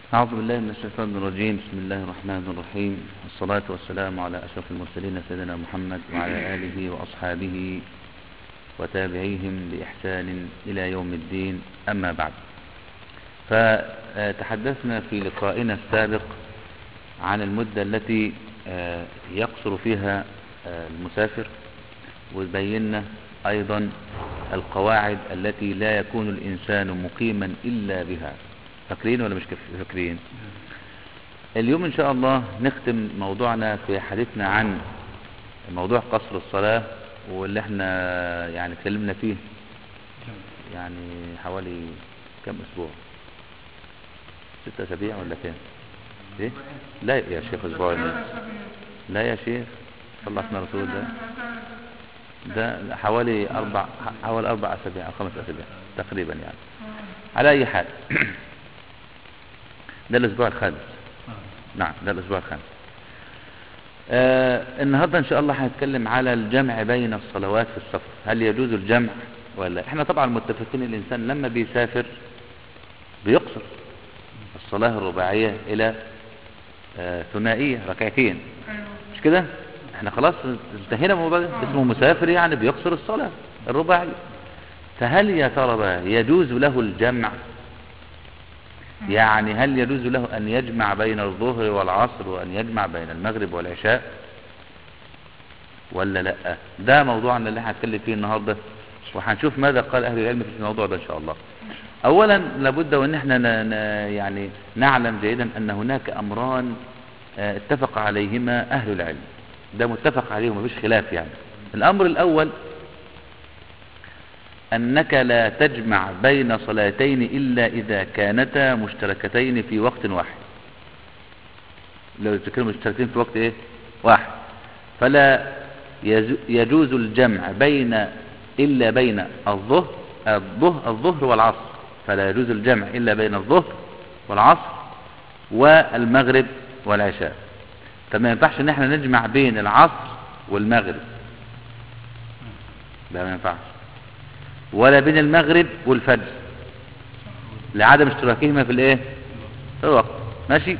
أعوذ بالله من الشيطان الرجيم بسم الله الرحمن الرحيم والصلاة والسلام على أشرف المرسلين سيدنا محمد وعلى آله وأصحابه وتابعيهم بإحسان إلى يوم الدين أما بعد فتحدثنا في لقائنا السابق عن المدة التي يقصر فيها المسافر وبينا أيضا القواعد التي لا يكون الإنسان مقيما إلا بها فاكرين ولا مش فاكرين اليوم إن شاء الله نختم موضوعنا في حديثنا عن موضوع قصر الصلاة واللي احنا يعني اتكلمنا فيه يعني حوالي كم اسبوع ستة اسابيع ولا كام ايه لا يا شيخ اسبوعين لا يا شيخ صلى الله عليه رسول ده ده حوالي اربع حوالي اربع اسابيع او خمس اسابيع تقريبا يعني على اي حال ده الاسبوع الخامس نعم ده الاسبوع الخامس آه النهاردة ان شاء الله هنتكلم على الجمع بين الصلوات في السفر هل يجوز الجمع ولا احنا طبعا متفقين الانسان لما بيسافر بيقصر الصلاة الرباعية الى آه ثنائية ركعتين مش كده احنا خلاص انتهينا من مبادئ اسمه مسافر يعني بيقصر الصلاة الرباعية فهل يا ترى بقى يجوز له الجمع يعني هل يجوز له أن يجمع بين الظهر والعصر وأن يجمع بين المغرب والعشاء ولا لا ده موضوعنا اللي هنتكلم فيه النهاردة وهنشوف ماذا قال أهل العلم في الموضوع ده إن شاء الله أولا لابد وأن احنا ن... ن... يعني نعلم جيدا أن هناك أمران اتفق عليهما أهل العلم ده متفق عليهم مفيش خلاف يعني الأمر الأول أنك لا تجمع بين صلاتين إلا إذا كانتا مشتركتين في وقت واحد لو تكونوا مشتركين في وقت إيه واحد فلا يجوز الجمع بين إلا بين الظهر الظهر الظهر والعصر فلا يجوز الجمع إلا بين الظهر والعصر والمغرب والعشاء فما ينفعش ان احنا نجمع بين العصر والمغرب ده ما ينفعش ولا بين المغرب والفجر لعدم اشتراكهما في الايه في الوقت ماشي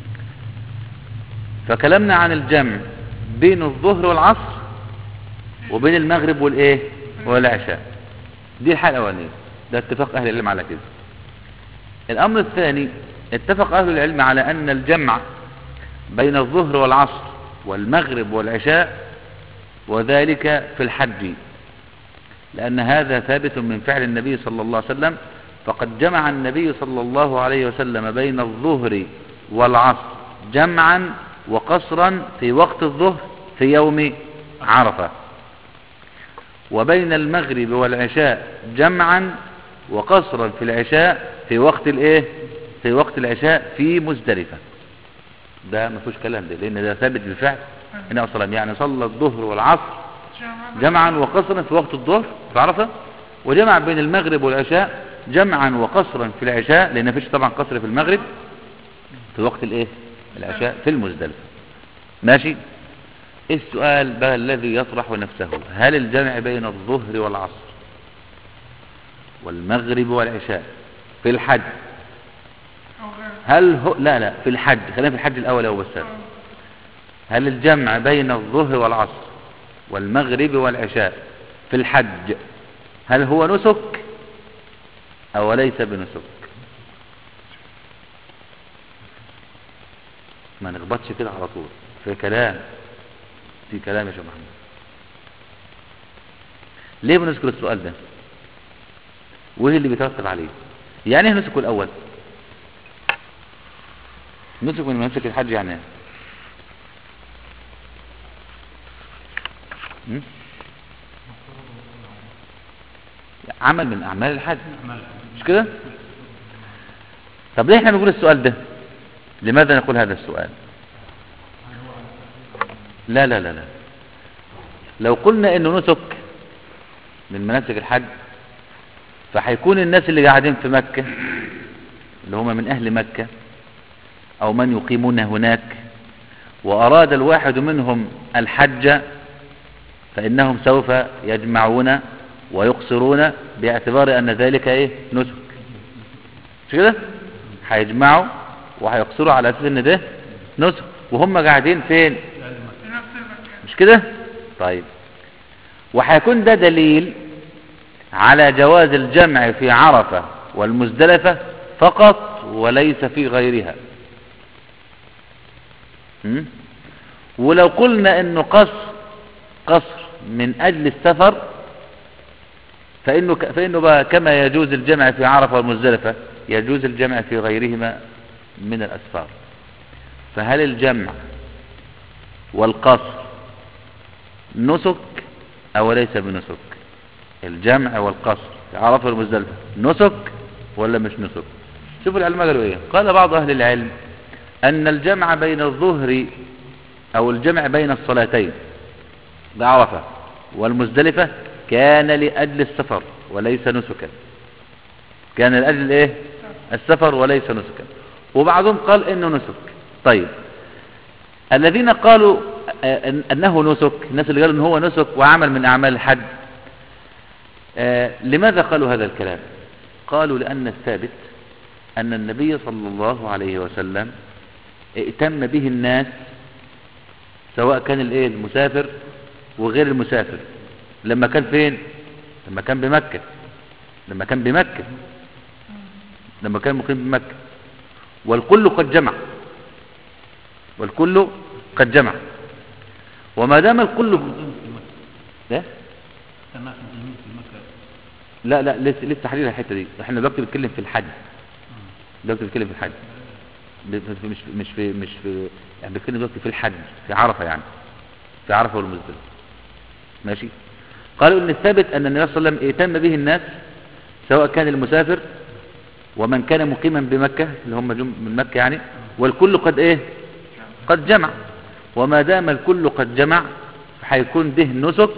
فكلامنا عن الجمع بين الظهر والعصر وبين المغرب والايه والعشاء دي الحاله الاولانيه ده اتفاق اهل العلم على كده الامر الثاني اتفق اهل العلم على ان الجمع بين الظهر والعصر والمغرب والعشاء وذلك في الحج لأن هذا ثابت من فعل النبي صلى الله عليه وسلم فقد جمع النبي صلى الله عليه وسلم بين الظهر والعصر جمعا وقصرا في وقت الظهر في يوم عرفة وبين المغرب والعشاء جمعا وقصرا في العشاء في وقت الايه في وقت العشاء في مزدلفة ده ما فيهوش كلام ده لان ده ثابت بالفعل النبي صلى الله يعني صلى الظهر والعصر جمعا وقصرا في وقت الظهر في عرفه وجمع بين المغرب والعشاء جمعا وقصرا في العشاء لان مفيش طبعا قصر في المغرب في وقت الايه العشاء في المزدلفه ماشي السؤال بقى الذي يطرح نفسه هل الجمع بين الظهر والعصر والمغرب والعشاء في الحج هل هو لا لا في الحج خلينا في الحج الاول هو بس هل الجمع بين الظهر والعصر والمغرب والعشاء في الحج هل هو نسك او ليس بنسك ما نخبطش كده على طول في كلام في كلام يا شيخ محمد ليه بنذكر السؤال ده وايه اللي بيترتب عليه يعني ايه نسك الاول نسك من مناسك الحج يعني ايه عمل من اعمال الحج مش كده طب ليه احنا بنقول السؤال ده لماذا نقول هذا السؤال لا لا لا لا لو قلنا انه نسك من مناسك الحج فهيكون الناس اللي قاعدين في مكة اللي هم من اهل مكة او من يقيمون هناك واراد الواحد منهم الحج فانهم سوف يجمعون ويقصرون باعتبار ان ذلك ايه نسك مش كده هيجمعوا وهيقصروا على اساس ان ده نسك وهم قاعدين فين في نفس المكان مش كده طيب وهيكون ده دليل على جواز الجمع في عرفة والمزدلفة فقط وليس في غيرها م? ولو قلنا انه قصر قصر من اجل السفر فانه ك- فانه بقى كما يجوز الجمع في عرفة والمزدلفة يجوز الجمع في غيرهما من الاسفار فهل الجمع والقصر نسك او ليس بنسك الجمع والقصر في عرفة والمزدلفة نسك ولا مش نسك شوفوا العلماء قالوا ايه قال بعض اهل العلم ان الجمع بين الظهر او الجمع بين الصلاتين بعرفة والمزدلفة كان لأجل السفر وليس نسكا كان لأجل الايه السفر وليس نسكا وبعضهم قال انه نسك طيب الذين قالوا آه، إن- انه نسك الناس اللي قالوا ان هو نسك وعمل من اعمال الحج آه، لماذا قالوا هذا الكلام قالوا لان الثابت ان النبي صلى الله عليه وسلم ائتم به الناس سواء كان الايه المسافر وغير المسافر لما كان فين لما كان بمكة لما كان بمكة لما كان مقيم بمكة والكل قد جمع والكل قد جمع وما دام الكل لا سماح المسلمين في مكة لا لا لسه لسه حديث الحته دي احنا دلوقتي بنتكلم في الحج دلوقتي بنتكلم في الحج ب- ب- مش مش في مش في يعني بنتكلم دلوقتي في الحج في عرفه يعني في عرفه والمزدلفه ماشي قالوا ان الثابت ان النبي صلى الله عليه وسلم اهتم به الناس سواء كان المسافر ومن كان مقيما بمكه اللي هم جم من مكه يعني والكل قد ايه قد جمع وما دام الكل قد جمع فهيكون ده نسك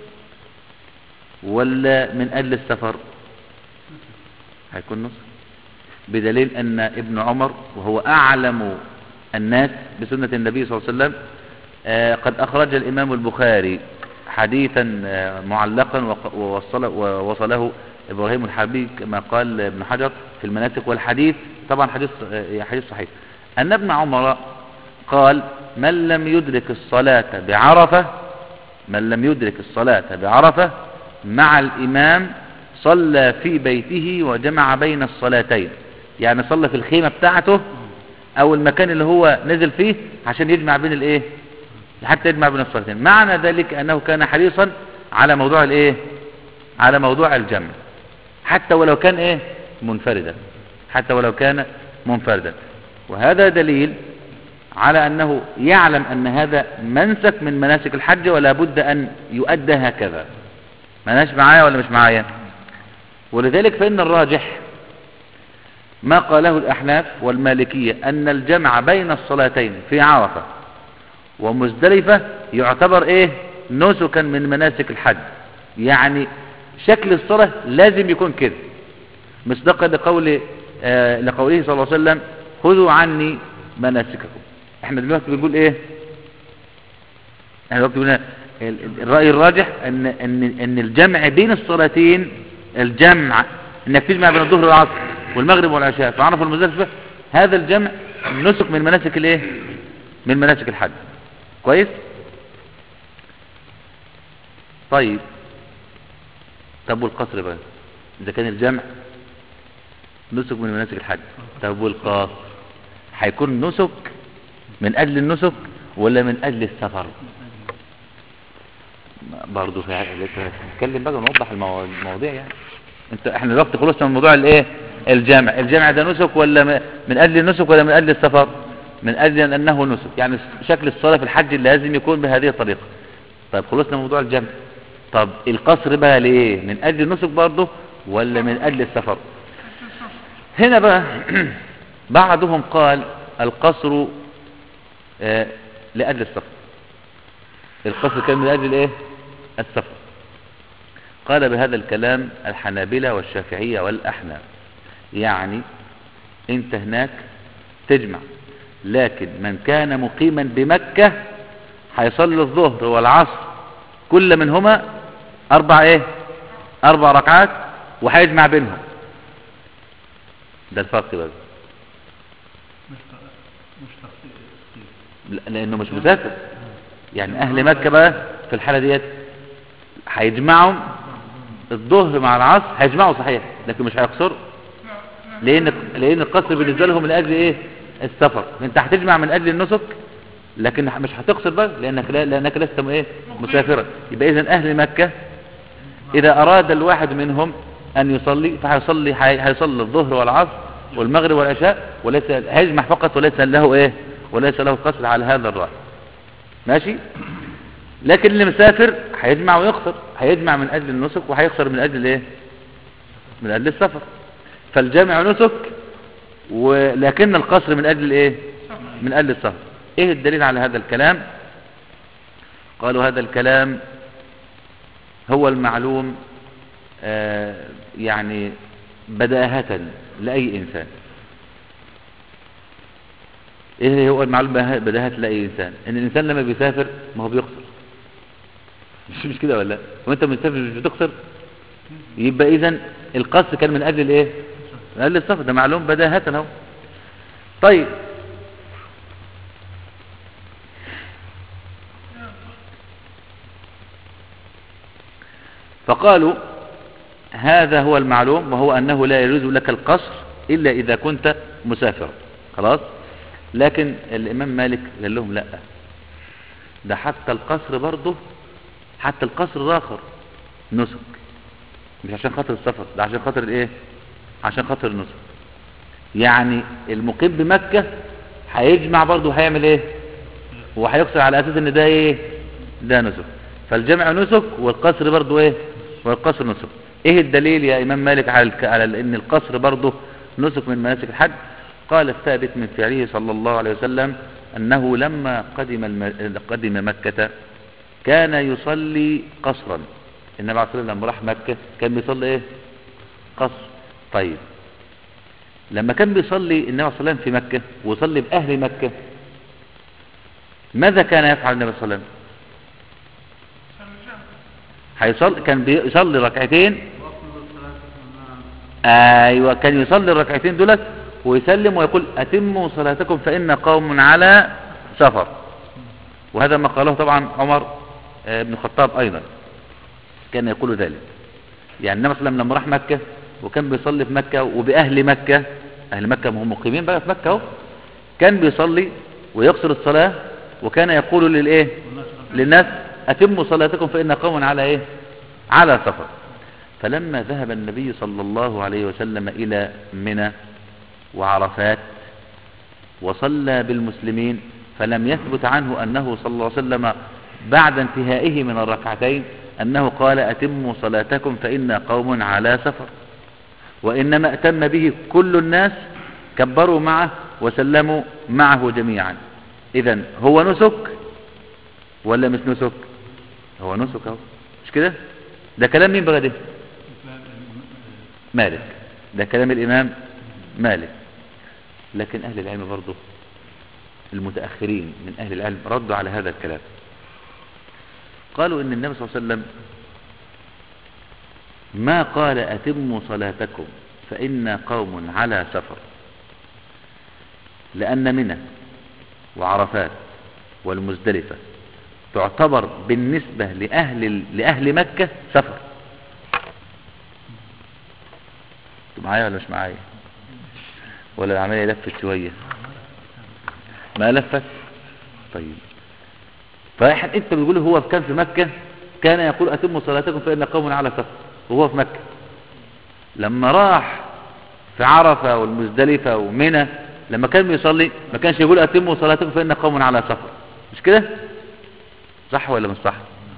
ولا من أجل السفر هيكون نسك بدليل أن ابن عمر وهو أعلم الناس بسنة النبي صلى الله عليه وسلم آه، قد أخرج الإمام البخاري حديثا آه، معلقا وق- ووصل- ووصله إبراهيم الحربي كما قال ابن حجر في المناسك والحديث طبعا حديث آه، حديث صحيح أن ابن عمر قال من لم يدرك الصلاة بعرفة من لم يدرك الصلاة بعرفة مع الإمام صلى في بيته وجمع بين الصلاتين يعني صلى في الخيمة بتاعته أو المكان اللي هو نزل فيه عشان يجمع بين الإيه حتى يجمع بين الصلاتين معنى ذلك أنه كان حريصا على موضوع الإيه على موضوع الجمع حتى ولو كان إيه منفردا حتى ولو كان منفردا وهذا دليل على أنه يعلم أن هذا منسك من مناسك الحج ولا بد أن يؤدى هكذا ماناش معايا ولا مش معايا ولذلك فإن الراجح ما قاله الأحناف والمالكية أن الجمع بين الصلاتين في عرفة ومزدلفة يعتبر إيه نسكا من مناسك الحج يعني شكل الصلاة لازم يكون كده مصداقا لقول آه لقوله صلى الله عليه وسلم خذوا عني مناسككم احنا دلوقتي بنقول ايه احنا دلوقتي بنقول ال- ال- الرأي الراجح ان ان ان الجمع بين الصلاتين الجمع انك تجمع بين الظهر والعصر والمغرب والعشاء في عرفه والمزدلفه هذا الجمع نسك من مناسك الايه من مناسك الحج كويس طيب طب والقصر بقى اذا كان الجمع نسك من مناسك الحج طب والقصر هيكون نسك من اجل النسك ولا من اجل السفر برضه في حاجة لسه نتكلم بقى ونوضح المو- المواضيع يعني انت احنا دلوقتي خلصنا من موضوع الايه الجامع الجامع ده نسك ولا م- من اجل النسك ولا من اجل السفر من اجل انه نسك يعني شكل الصلاه في الحج لازم يكون بهذه الطريقه طيب خلصنا من موضوع الجمع طب القصر بقى ليه من اجل النسك برضه ولا من اجل السفر هنا بقى بعضهم قال القصر آه، لاجل السفر القصر كان من اجل ايه السفر قال بهذا الكلام الحنابلة والشافعية والأحناف يعني انت هناك تجمع لكن من كان مقيما بمكة هيصلي الظهر والعصر كل منهما أربع إيه أربع ركعات وهيجمع بينهم ده الفرق بقى مش ت- مش تخطيط لا- لانه مش مسافر يعني اهل مكة بقى في الحالة ديت هيجمعوا الظهر مع العصر هيجمعوا صحيح لكن مش هيقصروا لان لان القصر بالنسبه لهم من اجل ايه السفر انت هتجمع من اجل النسك لكن مش هتقصر بقى لانك لا لانك لست ايه مسافرا يبقى اذا اهل مكة اذا اراد الواحد منهم ان يصلي فهيصلي هي- هيصلي الظهر والعصر والمغرب والعشاء وليس هيجمع فقط وليس له ايه وليس له قصر على هذا الراي ماشي لكن اللي مسافر هيجمع ويقصر هيجمع من اجل النسك وهيقصر من اجل ايه من اجل السفر فالجامع نسك ولكن القصر من اجل الايه من اجل السفر ايه الدليل على هذا الكلام قالوا هذا الكلام هو المعلوم آه يعني بداهة لأي إنسان ايه هو المعلوم بها- بداهة لأي إنسان ان الإنسان لما بيسافر ما هو بيقصر مش مش كده ولا لا؟ وانت مسافر مش بتقصر يبقى اذا القصر كان من اجل الايه من اجل السفر ده معلوم بداهة اهو طيب فقالوا هذا هو المعلوم وهو أنه لا يجوز لك القصر إلا إذا كنت مسافرا خلاص لكن الإمام مالك قال لهم لا ده حتى القصر برضه حتى القصر الآخر نسك مش عشان خاطر السفر ده عشان خاطر الايه عشان خاطر النسك يعني المقيم بمكة هيجمع برضه هيعمل ايه وهيقصر على اساس ان ده ايه ده نسك فالجمع نسك والقصر برضه ايه والقصر نسك ايه الدليل يا امام مالك على الك... على ان القصر برضه نسك من مناسك الحج قال الثابت من فعله صلى الله عليه وسلم انه لما قدم الم... قدم مكة كان يصلي قصرا النبي عليه الصلاه والسلام لما راح مكة كان بيصلي ايه قصر طيب لما كان بيصلي النبي صلى الله عليه وسلم في مكة ويصلي بأهل مكة ماذا كان يفعل النبي صلى الله عليه وسلم هيصلي كان بيصلي ركعتين ايوه كان يصلي الركعتين دولت ويسلم ويقول اتموا صلاتكم فان قوم على سفر وهذا ما قاله طبعا عمر آه، بن الخطاب ايضا كان يقول ذلك يعني النبي صلى الله عليه وسلم لما راح مكة وكان بيصلي في مكة وبأهل مكة أهل مكة هم مقيمين بقى في مكة اهو كان بيصلي ويقصر الصلاة وكان يقول للإيه للناس أتموا صلاتكم فإن قوم على إيه على سفر فلما ذهب النبي صلى الله عليه وسلم إلى منى وعرفات وصلى بالمسلمين فلم يثبت عنه أنه صلى الله عليه وسلم بعد انتهائه من الركعتين أنه قال أتموا صلاتكم فإن قوم على سفر وإنما أتم به كل الناس كبروا معه وسلموا معه جميعا إذا هو نسك ولا مش نسك هو نسك اهو مش كده ده كلام مين بقى ده مالك ده كلام الإمام مالك لكن أهل العلم برضه المتأخرين من أهل العلم ردوا على هذا الكلام قالوا إن النبي صلى الله عليه وسلم ما قال أتموا صلاتكم فإن قوم على سفر لأن منى وعرفات والمزدلفة تعتبر بالنسبة لأهل, لأهل مكة سفر انتوا معايا ولا مش معايا ولا العملية لفت شوية ما لفت طيب فاحد انت بتقول هو كان في مكة كان يقول اتموا صلاتكم فإن قوم على سفر وهو في مكة لما راح في عرفة والمزدلفة ومنى لما كان بيصلي ما كانش يقول اتموا صلاتكم فإن قوم على سفر مش كده صح ولا مش صح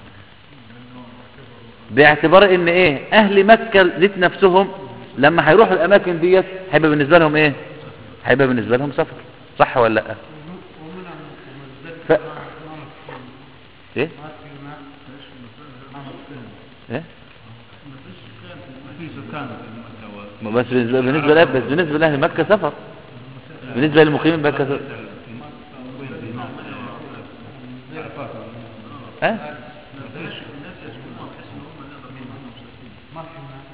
باعتبار ان ايه اهل مكة ذات نفسهم لما هيروحوا الاماكن ديت هيبقى بالنسبة لهم ايه هيبقى بالنسبة لهم سفر صح ولا لا ف... ايه ايه في سكان في مكة و- ما بس بالنسبة بالنسبة لأهل بس بالنسبة لأهل مكة سفر بالنسبة للمقيمين مكة سفر ها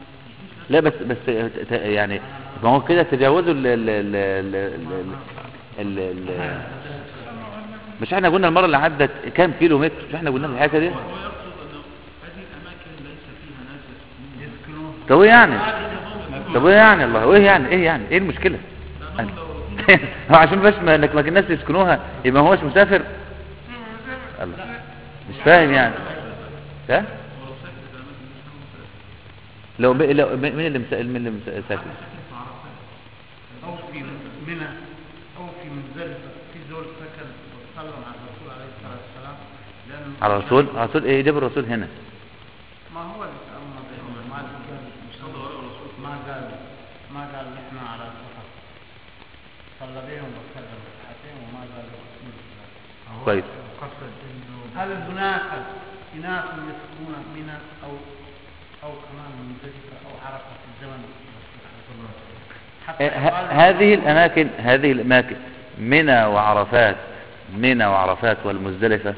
لا بس بس ت- ت- يعني ما هو كده تجاوزوا ال ال ال ال ال ال ال مش احنا قلنا المرة اللي عدت كام كيلو متر مش احنا قلنا الحاجة دي هو يقصد انه هذه الاماكن ليس فيها ناس يسكنون طب ايه يعني طب ايه يعني الله وايه يعني ايه يعني ايه المشكلة هو عشان بس ما انك ما الناس يسكنوها يبقى ما هوش مسافر الله مش فاهم يعني ها لو ب... لو م- مين اللي مسا... مين اللي مسا... ساكن او في منى او في مزدلفه في زول سكن وسلم على الرسول عليه الصلاه والسلام لانه على الرسول على الرسول ايه جاب الرسول هنا ما هو اللي تأمر بهم ما قال ما قال ما قال نحن على السفر صلى بهم وسلم ركعتين وما قال له كويس قصد انه هل هناك اناس يسكنون منى او او كمان مزدلفه او عرفه في الزمن حتى إيه، ه- يقال- هذه الأماكن هذه الأماكن منى وعرفات منى وعرفات والمزدلفة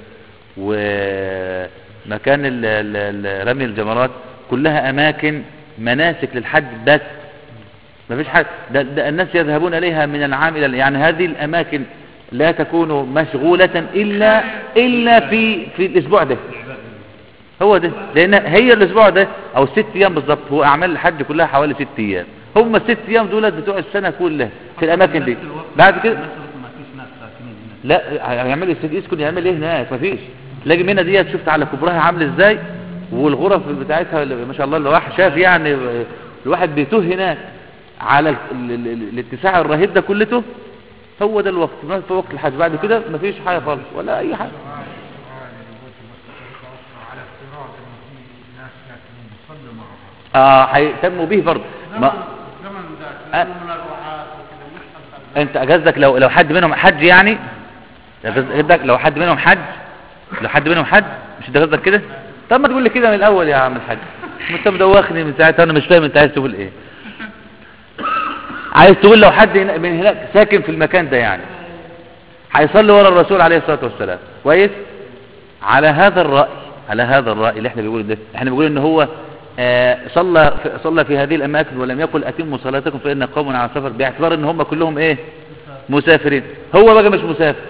ومكان ال- ال- ال- رمي الجمرات كلها أماكن مناسك للحج بس ما فيش حد ده, ده الناس يذهبون إليها من العام إلى يعني هذه الأماكن لا تكون مشغولة إلا إلا في في الأسبوع ده هو ده لان هي الاسبوع ده او ست ايام بالظبط هو اعمال الحج كلها حوالي ست ايام هم الست ايام دولت بتوع السنه كلها في الاماكن دي بعد كده نفس الوقت ما فيش ناس ساكنين هناك لا هيعمل يس- يسكن يعمل ايه هناك مفيش تلاقي منها ديت شفت على كبرها عامل ازاي والغرف بتاعتها اللي- ما شاء الله الواحد شاف يعني الواحد بيتوه هناك على ال- ال- ال- الاتساع الرهيب ده كلته هو ده الوقت ما في وقت الحج بعد كده مفيش حاجه خالص ولا اي حاجه على افتراض انه في ناس ساكنين بيصلوا معهم اه هيهتموا به برضه ما زمن أه. ذاك من الرعاة وكذا مش انت قصدك لو لو حد منهم حج يعني قصدك لو حد منهم حج لو حد منهم حج مش انت قصدك كده طب ما تقول لي كده من الاول يا عم الحاج ما انت مدوخني من ساعتها انا مش فاهم انت عايز تقول ايه عايز تقول لو حد هنا- من هناك ساكن في المكان ده يعني هيصلي ورا الرسول عليه الصلاه والسلام كويس على هذا الراي على هذا الراي اللي احنا بنقوله ده احنا بنقول ان هو آه، صلى في صلى في هذه الاماكن ولم يقل اتموا صلاتكم فان قوم على سفر باعتبار ان هم كلهم ايه مسافرين هو بقى مش مسافر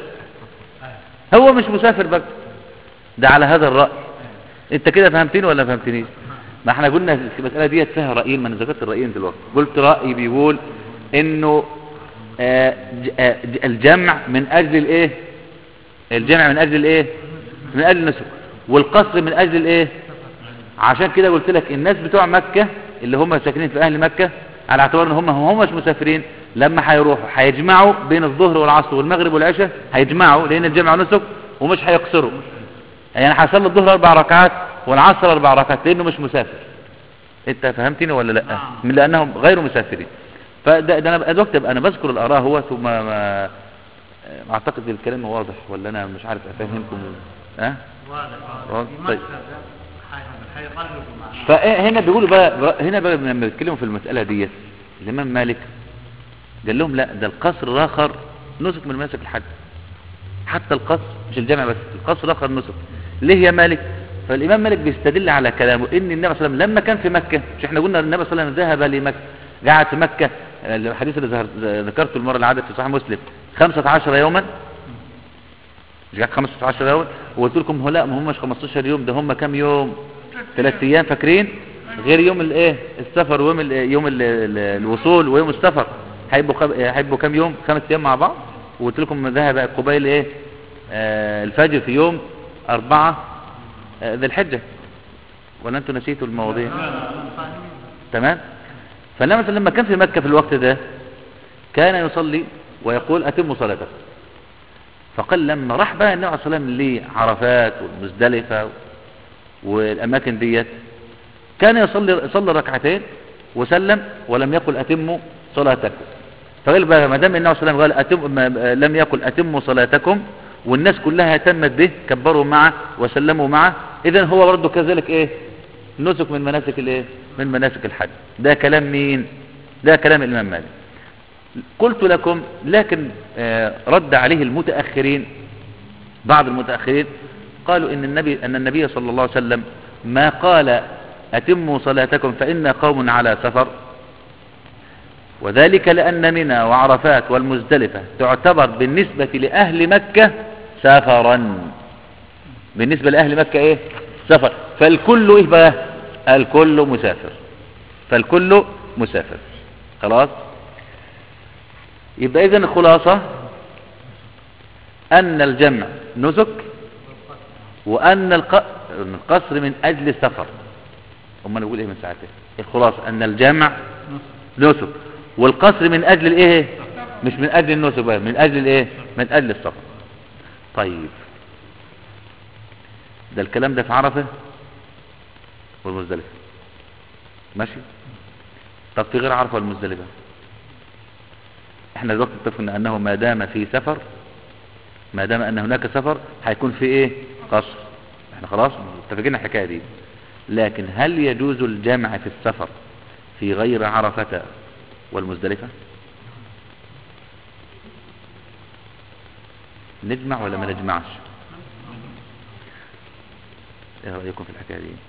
هو مش مسافر بقى ده على هذا الراي انت كده فهمتني ولا فهمتنيش ما احنا قلنا المساله ديت فيها رايين ما انا ذكرت الرايين دلوقتي قلت راي بيقول انه آه، ج- آه، ج- الجمع من اجل الايه الجمع من اجل الايه من اجل النسك والقصر من اجل الايه عشان كده قلت لك الناس بتوع مكة اللي هم ساكنين في اهل مكة على اعتبار ان هم هم مش مسافرين لما هيروحوا هيجمعوا بين الظهر والعصر والمغرب والعشاء هيجمعوا لان الجمع نسك ومش هيقصروا يعني هيصلي الظهر اربع ركعات والعصر اربع ركعات لانه مش مسافر انت فهمتني ولا لا من لانهم غير مسافرين فده ده انا دلوقتي أبقى انا بذكر الاراء هو ثم ما اعتقد الكلام واضح ولا انا مش عارف افهمكم ها واضح واضح. واضح في طيب. مكة ده حي- حيقلبوا معنا فهنا بيقولوا بقى هنا بقى لما بيتكلموا في المسألة ديت الإمام مالك قال لهم لا ده القصر الآخر نسك من مناسك الحج حتى القصر مش الجامع بس القصر الآخر نسك ليه يا مالك فالإمام مالك بيستدل على كلامه إن النبي صلى الله عليه وسلم لما كان في مكة مش احنا قلنا النبي صلى الله عليه وسلم ذهب لمكة قعد في مكة الحديث اللي ظهر- ذكرته المرة اللي عدت في صحيح مسلم 15 يوما مش قاعد 15 يوم وقلت لكم هو لا ما همش 15 يوم ده هم كام يوم ثلاث ايام فاكرين غير يوم الايه السفر ويوم ال يوم ال ال الوصول ويوم السفر هيبقوا خم... هيبقوا كام يوم خمس ايام مع بعض وقلت لكم ذهب قبيل ايه آه الفجر في يوم أربعة آه ذي الحجة ولا انتوا نسيتوا المواضيع تمام فالنبي لما كان في مكة في الوقت ده كان يصلي ويقول أتموا صلاتكم فقال لما راح بقى النبي عليه الصلاة والسلام لعرفات والمزدلفة والأماكن ديت كان يصلي يصلي ركعتين وسلم ولم يقل أتموا صلاتكم فقال بقى ما دام النبي صلى الله عليه وسلم قال أتم ما لم يقل أتموا صلاتكم والناس كلها اهتمت به كبروا معه وسلموا معه إذا هو برضه كذلك إيه نسك من مناسك الإيه من مناسك الحج ده كلام مين ده كلام الإمام مالك قلت لكم لكن آه، رد عليه المتأخرين بعض المتأخرين قالوا إن النبي أن النبي صلى الله عليه وسلم ما قال أتموا صلاتكم فإن قوم على سفر وذلك لأن منى وعرفات والمزدلفة تعتبر بالنسبة لأهل مكة سفرا بالنسبة لأهل مكة ايه سفر فالكل ايه بقى الكل مسافر فالكل مسافر خلاص يبقى اذا الخلاصة ان الجمع نسك وان الق- القصر من اجل السفر امال نقول ايه من ساعتها الخلاصة ان الجمع نسك والقصر من اجل الايه مش من اجل النسك بقى من اجل الايه من اجل السفر طيب ده الكلام ده في عرفة والمزدلفة ماشي طب في غير عرفة والمزدلفة احنا دلوقتي اتفقنا انه ما دام في سفر ما دام ان هناك سفر هيكون في ايه قصر احنا خلاص متفقين على الحكايه دي لكن هل يجوز الجمع في السفر في غير عرفة والمزدلفة نجمع ولا ما نجمعش ايه رأيكم في الحكاية دي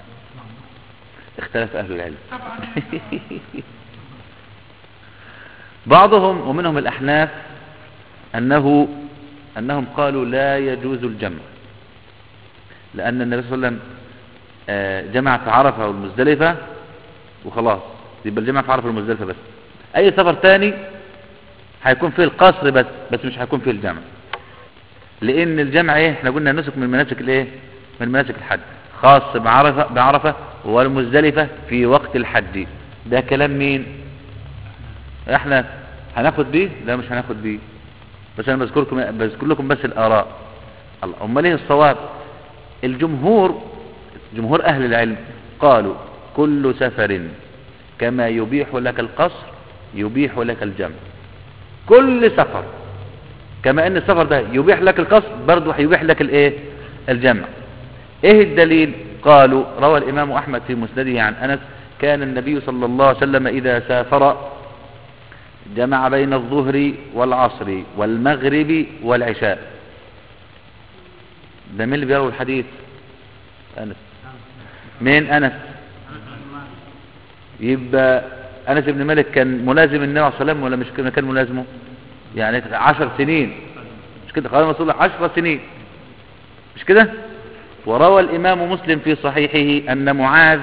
اختلف اهل العلم بعضهم ومنهم الاحناف انه انهم قالوا لا يجوز الجمع لان النبي صلى الله عليه وسلم آه، جمع في عرفة والمزدلفة وخلاص يبقى الجمع في عرفة والمزدلفة بس اي سفر تاني هيكون فيه القصر بس بس مش هيكون فيه الجمع لان الجمع ايه احنا قلنا نسك من مناسك الايه من مناسك الحج خاص بعرفة بعرفة والمزدلفة في وقت الحج ده كلام مين احنا هناخد بيه لا مش هناخد بيه بس انا بذكركم بذكر لكم بس الاراء الله امال ايه الصواب الجمهور جمهور اهل العلم قالوا كل سفر كما يبيح لك القصر يبيح لك الجمع كل سفر كما ان السفر ده يبيح لك القصر برضه هيبيح لك الايه الجمع ايه الدليل قالوا روى الامام احمد في مسنده عن انس كان النبي صلى الله عليه وسلم اذا سافر جمع بين الظهر والعصر والمغرب والعشاء ده مين اللي بيروي الحديث انس مين انس يبقى انس بن مالك كان ملازم النبي عليه الصلاه والسلام ولا مش كان كان ملازمه يعني عشر سنين مش كده قال رسول الله عشر سنين مش كده وروى الامام مسلم في صحيحه ان معاذ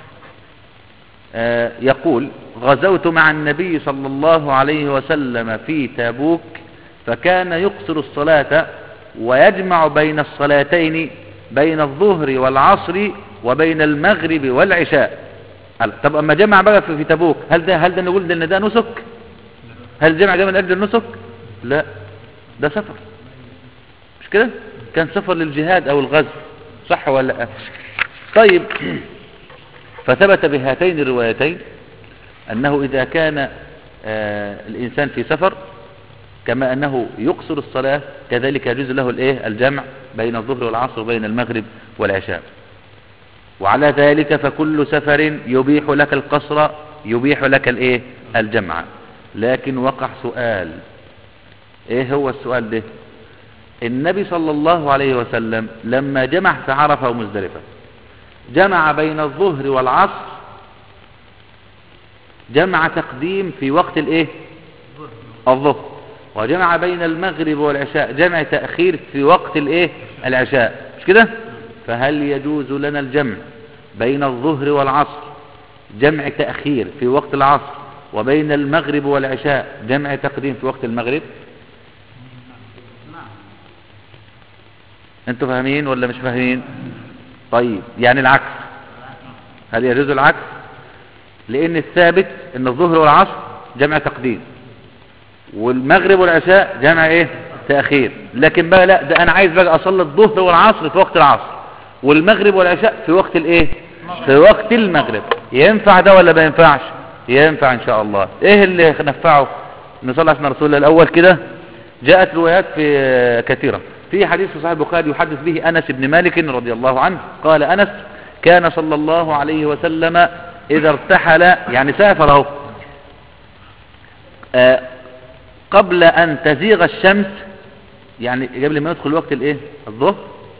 آه، يقول غزوت مع النبي صلى الله عليه وسلم في تابوك فكان يقصر الصلاة ويجمع بين الصلاتين بين الظهر والعصر وبين المغرب والعشاء قال طب اما جمع بقى في في تابوك هل ده هل ده نقول ان ده نسك هل جمع ده من اجل النسك لا ده سفر مش كده كان سفر للجهاد او الغزو صح ولا لا طيب فثبت بهاتين الروايتين أنه إذا كان آه الإنسان في سفر كما أنه يقصر الصلاة كذلك يجوز له الإيه الجمع بين الظهر والعصر وبين المغرب والعشاء وعلى ذلك فكل سفر يبيح لك القصر يبيح لك الإيه الجمع لكن وقع سؤال إيه هو السؤال ده النبي صلى الله عليه وسلم لما جمع في عرفة ومزدلفة جمع بين الظهر والعصر جمع تقديم في وقت الايه الظهر وجمع بين المغرب والعشاء جمع تأخير في وقت الايه العشاء مش كده فهل يجوز لنا الجمع بين الظهر والعصر جمع تأخير في وقت العصر وبين المغرب والعشاء جمع تقديم في وقت المغرب انتوا فاهمين ولا مش فاهمين طيب يعني العكس هل يجوز العكس لان الثابت ان الظهر والعصر جمع تقديم والمغرب والعشاء جمع ايه تأخير لكن بقى لا ده انا عايز بقى اصلي الظهر والعصر في وقت العصر والمغرب والعشاء في وقت الايه في وقت المغرب ينفع ده ولا ما ينفعش ينفع ان شاء الله ايه اللي نفعه نصلي عشان رسول الله الاول كده جاءت روايات في كثيرة في حديث في صحيح البخاري يحدث به أنس بن مالك رضي الله عنه قال أنس كان صلى الله عليه وسلم إذا ارتحل يعني سافر اهو آه، قبل أن تزيغ الشمس يعني قبل ما يدخل وقت الايه الظهر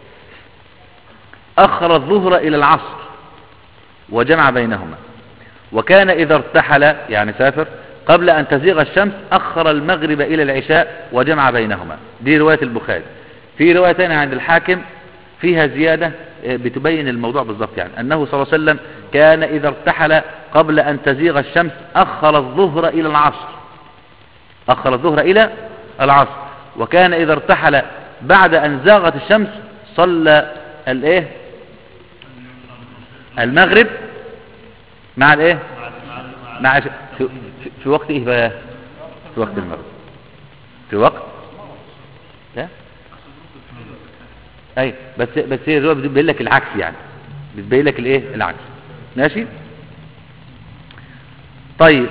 أخر الظهر إلى العصر وجمع بينهما وكان إذا ارتحل يعني سافر قبل أن تزيغ الشمس أخر المغرب إلى العشاء وجمع بينهما دي رواية البخاري في رواية تانية عند الحاكم فيها زيادة آه، بتبين الموضوع بالضبط يعني أنه صلى الله عليه وسلم كان إذا ارتحل قبل أن تزيغ الشمس أخر الظهر إلى العصر أخر الظهر إلى العصر وكان إذا ارتحل بعد أن زاغت الشمس صلى الإيه المغرب مع الإيه مع ش... في... في- في وقت إيه بقى في وقت المغرب في وقت لا اي بس بس هي الروايه بتبين لك العكس يعني بتبين لك الايه العكس ماشي طيب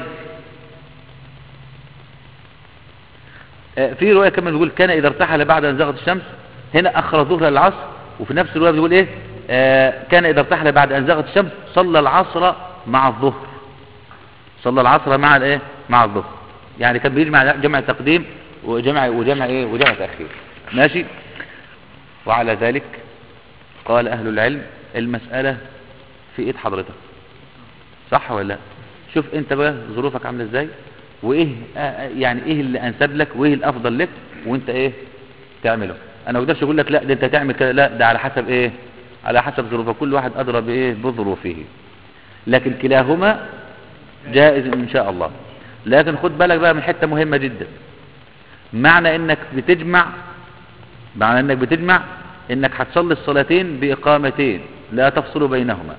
آه، في روايه كمان بيقول كان اذا ارتحل بعد ان زاغت الشمس هنا اخر الظهر الى العصر وفي نفس الروايه بيقول ايه آه كان اذا ارتحل بعد ان زاغت الشمس صلى العصر مع الظهر صلى العصر مع الايه مع الظهر يعني كان بيجمع جمع تقديم وجمع وجمع ايه وجمع تاخير ماشي وعلى ذلك قال اهل العلم المساله في ايد حضرتك صح ولا لا شوف انت بقى ظروفك عامله ازاي وايه آه، آه، يعني ايه اللي انسب لك وايه الافضل لك وانت ايه تعمله انا ما اقدرش اقول لك لا ده انت تعمل كده لا ده على حسب ايه على حسب ظروفك كل واحد ادرى بايه بظروفه لكن كلاهما جائز ان شاء الله لكن خد بالك بقى من حته مهمه جدا معنى انك بتجمع معنى انك بتجمع انك هتصلي الصلاتين باقامتين لا تفصل بينهما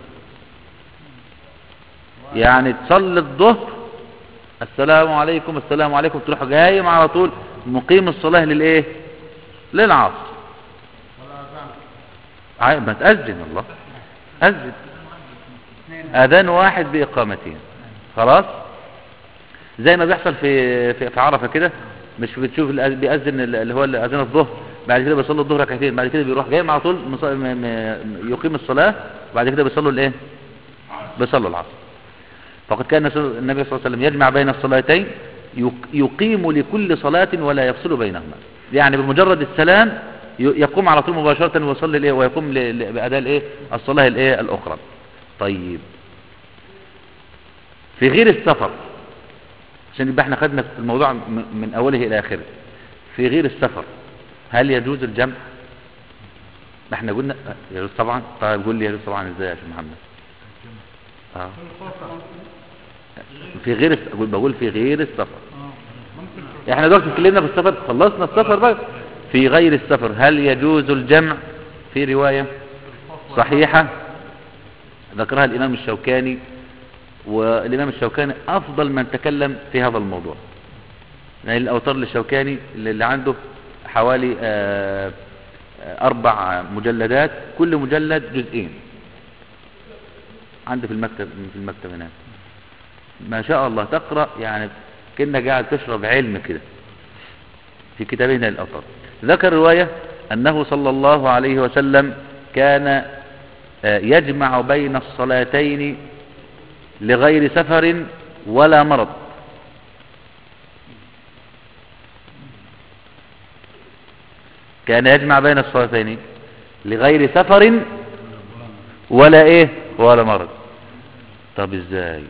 يعني تصلي الظهر السلام عليكم السلام عليكم تروح جاي على طول مقيم الصلاه للايه للعصر ولا أذان عاي- ما تأذن الله أذن أذان واحد بإقامتين خلاص زي ما بيحصل في في, في عرفة كده مش بتشوف الأذ- بيأذن ال- اللي هو أذان الظهر بعد كده بيصلي الظهر ركعتين بعد كده بيروح جاي على طول مص- م- م- يقيم الصلاة بعد كده بيصلوا الايه بيصلوا العصر فقد كان النبي صلى الله عليه وسلم يجمع بين الصلاتين يق- يقيم لكل صلاة ولا يفصل بينهما يعني بمجرد السلام ي- يقوم على طول مباشرة ويصلي الايه ويقوم ل- ل- بأداء الايه الصلاة الايه الأخرى طيب في غير السفر عشان يبقى احنا خدنا الموضوع م- من أوله إلى آخره في غير السفر هل يجوز الجمع ما احنا قلنا آه، يجوز طبعا طيب قول لي يجوز طبعا ازاي يا شيخ محمد اه في غير الس- بقول- بقول في غير السفر احنا دلوقتي اتكلمنا في السفر خلصنا السفر بقى في غير السفر هل يجوز الجمع في رواية صحيحة ذكرها الإمام الشوكاني والإمام الشوكاني أفضل من تكلم في هذا الموضوع يعني الأوتار للشوكاني اللي اللي عنده حوالي آه، آه، أربع مجلدات كل مجلد جزئين عندي في المكتب في المكتب هناك ما شاء الله تقرأ يعني كأنك قاعد تشرب علم كده في كتابنا الأوطار ذكر رواية أنه صلى الله عليه وسلم كان آه، يجمع بين الصلاتين لغير سفر ولا مرض كان يجمع بين الصلاتين لغير سفر ولا ايه ولا مرض طب ازاي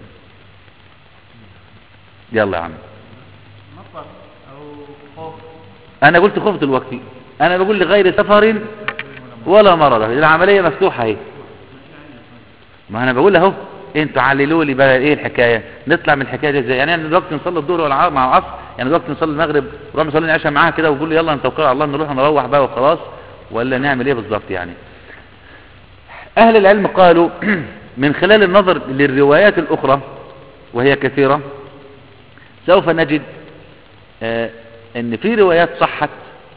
يلا يا عم مطر أو خوف انا قلت خوف دلوقتي انا بقول لغير سفر ولا مرض العمليه مفتوحه اهي ما انا بقول اهو انتوا عللوا لي بقى ايه الحكايه نطلع من الحكايه دي ازاي يعني انا دلوقتي نصلي الظهر والعصر مع العصر يعني دلوقتي نصلي المغرب نروح نصلي العشاء معاها كده ونقول يلا نتوكل على الله نروح نروح بقى وخلاص ولا نعمل ايه بالظبط يعني اهل العلم قالوا من خلال النظر للروايات الاخرى وهي كثيره سوف نجد آه ان في روايات صحت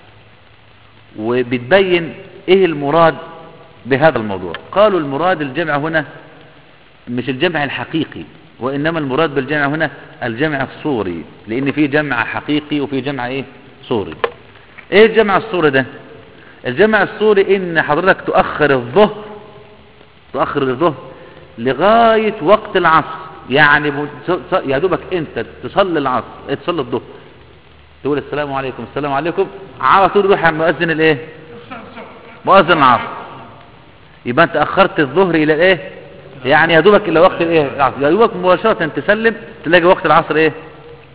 وبتبين ايه المراد بهذا الموضوع قالوا المراد الجمع هنا مش الجمع الحقيقي وانما المراد بالجمع هنا الجمع الصوري لان في جمع حقيقي وفي جمع ايه صوري ايه الجمع الصوري ده الجمع الصوري ان حضرتك تؤخر الظهر تؤخر الظهر لغاية وقت العصر يعني ب- تص- يا دوبك انت تصلي العصر إيه، تصلي الظهر تقول السلام عليكم السلام عليكم على طول يروح على مؤذن الايه مؤذن العصر يبقى انت اخرت الظهر الى الايه يعني يا دوبك الى وقت الايه العصر يا دوبك مباشره تسلم تلاقي وقت العصر ايه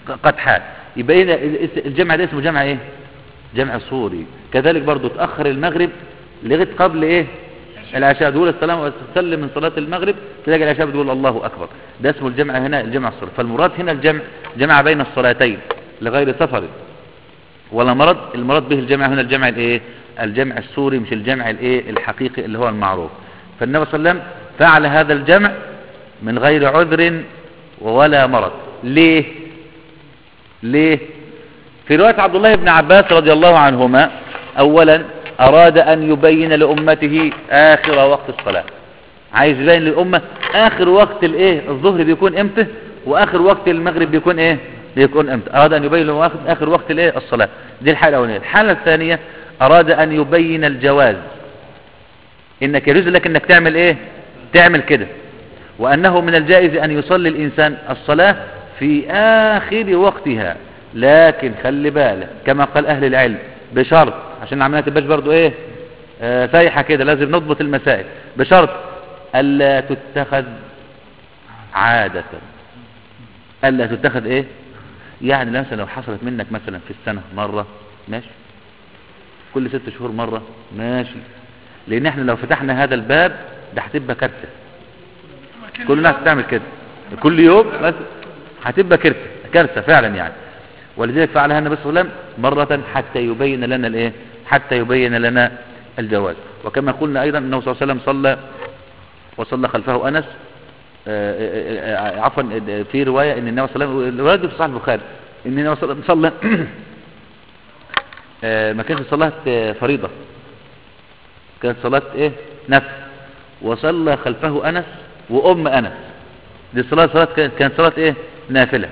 قد حال يبقى هنا الاس- الجمع ده اسمه جمع ايه جمع صوري كذلك برضو تأخر المغرب لغايه قبل ايه العشاء تقول السلام وتسلم من صلاة المغرب تلاقي العشاء بتقول الله أكبر ده اسمه الجمع هنا الجمع الصوري فالمراد هنا الجمع جمع بين الصلاتين لغير سفر ولا مرض المراد به الجمع هنا الجمع الايه الجمع السوري مش الجمع الايه الحقيقي اللي هو المعروف فالنبي صلى الله عليه وسلم فعل هذا الجمع من غير عذر ولا مرض ليه ليه في رواية عبد الله بن عباس رضي الله عنهما اولا اراد ان يبين لامته اخر وقت الصلاة عايز يبين للامة اخر وقت الايه الظهر بيكون امتى واخر وقت المغرب بيكون ايه بيكون امتى اراد ان يبين له آخر- اخر وقت الايه الصلاة دي الحالة الاولانية الحالة الثانية اراد ان يبين الجواز انك يجوز لك انك تعمل ايه تعمل كده وانه من الجائز ان يصلي الانسان الصلاة في اخر وقتها لكن خلي بالك كما قال اهل العلم بشرط عشان العملية تبقاش برضو ايه آه سايحة كده لازم نضبط المسائل بشرط الا تتخذ عادة الا تتخذ ايه يعني مثلا لو حصلت منك مثلا في السنة مرة ماشي كل ست شهور مرة ماشي لان احنا لو فتحنا هذا الباب ده هتبقى كارثة كل الناس تعمل كده كل يوم بس هتبقى كارثة كارثة فعلا يعني ولذلك فعلها النبي صلى الله عليه وسلم مرة حتى يبين لنا الايه حتى يبين لنا الجواز وكما قلنا ايضا انه صلى الله عليه وسلم صلى وصلى خلفه انس آه، آه، آه، عفوا آه، في رواية ان النبي صلى الله عليه وسلم الرواية دي في صحيح البخاري ان النبي صلى الله عليه وسلم صلى آه، ما كانش صلاة آه، فريضة كانت صلاة ايه نفل وصلى خلفه انس وام انس دي صلاة صلاة كانت كانت صلاة ايه نافلة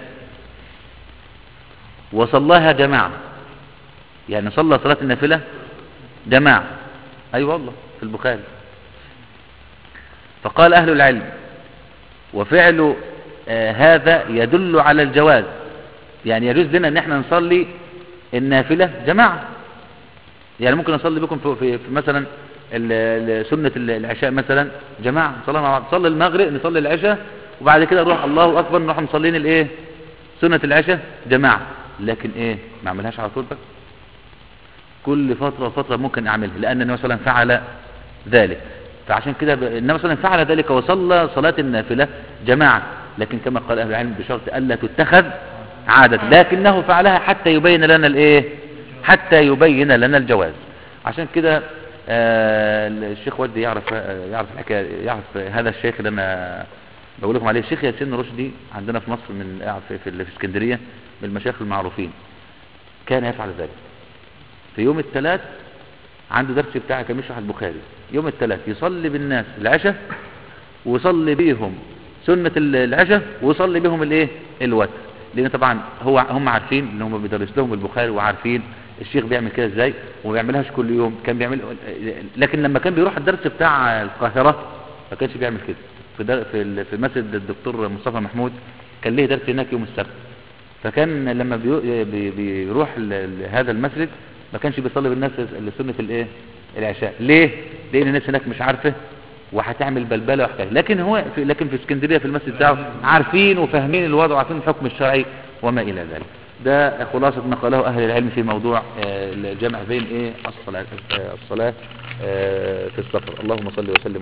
وصلاها جماعة يعني صلى صلاة النافلة جماعة اي أيوة والله في البخاري فقال اهل العلم وفعل آه هذا يدل على الجواز يعني يجوز لنا ان احنا نصلي النافلة جماعة يعني ممكن نصلي بكم في, في, في مثلا ال- ال- سنة ال- العشاء مثلا جماعة نصلي مع بعض نصلي المغرب نصلي العشاء وبعد كده نروح الله اكبر نروح مصلين الايه سنة العشاء جماعة لكن ايه ما اعملهاش على طول بقى كل فترة وفترة ممكن اعملها لان النبي صلى الله عليه وسلم فعل ذلك فعشان كده ب- النبي صلى الله عليه وسلم فعل ذلك وصلى صلاة النافلة جماعة لكن كما قال اهل العلم بشرط الا تتخذ عادة لكنه فعلها حتى يبين لنا الايه حتى يبين لنا الجواز عشان كده آه الشيخ ودي يعرف آه يعرف الحكايه يعرف هذا الشيخ اللي انا بقول لكم عليه الشيخ ياسين رشدي عندنا في مصر من قاعد في في, في اسكندريه من المشايخ المعروفين كان يفعل ذلك في يوم الثلاث عنده درس بتاعه كان بيشرح البخاري يوم الثلاث يصلي بالناس العشاء ويصلي بيهم سنة ال- العشاء ويصلي بيهم الايه الوتر لان طبعا هو هم عارفين ان هم بيدرس لهم البخاري وعارفين الشيخ بيعمل كده ازاي وما بيعملهاش كل يوم كان بيعمل لكن لما كان بيروح الدرس بتاع القاهرة ما كانش بيعمل كده في در... في ال- في مسجد الدكتور مصطفى محمود كان ليه درس هناك يوم السبت فكان لما بيو- بي- بيروح ل- ل- هذا المسجد ما كانش بيصلي بالناس لسنة الايه العشاء ليه لان الناس هناك مش عارفه وهتعمل بلبله وحكايه لكن هو في لكن في اسكندريه في المسجد بتاعه عارفين وفاهمين الوضع وعارفين الحكم الشرعي وما الى ذلك ده خلاصه ما قاله اهل العلم في موضوع آه، الجمع بين ايه الصلاه آه، الصلاه آه، في السفر اللهم صل وسلم